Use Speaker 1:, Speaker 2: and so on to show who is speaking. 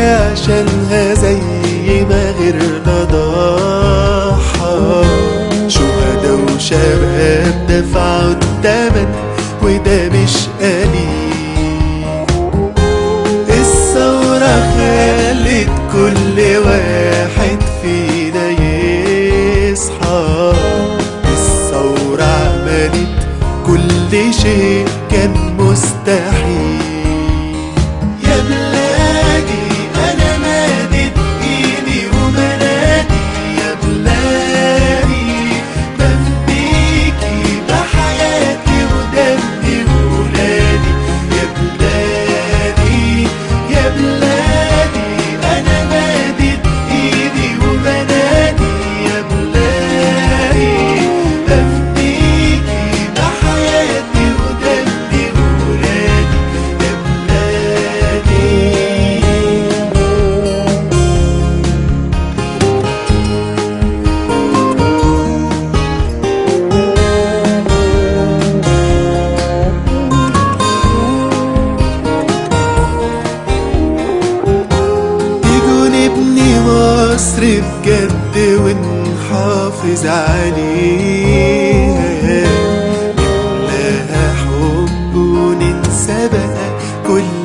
Speaker 1: نضحي عشانها زي ما غيرنا ضحى شهداء وشباب دفعوا التمن وده مش قليل الثورة خلت كل واحد فينا يصحى الثورة عملت كل شيء كان مستحيل يا بلادي أنا مادد إيدي وبنادي يا بلادي بفديكي بحياتي ودمي وولادي يا بلادي يا بلادي أنا مادد إيدي وبنادي يا بلادي بفديكي بحياتي ودمي وولادي يا بلادي تيجوا نبني مصر بجد ونحافظ عليها نملاها حب وننسى بقى كل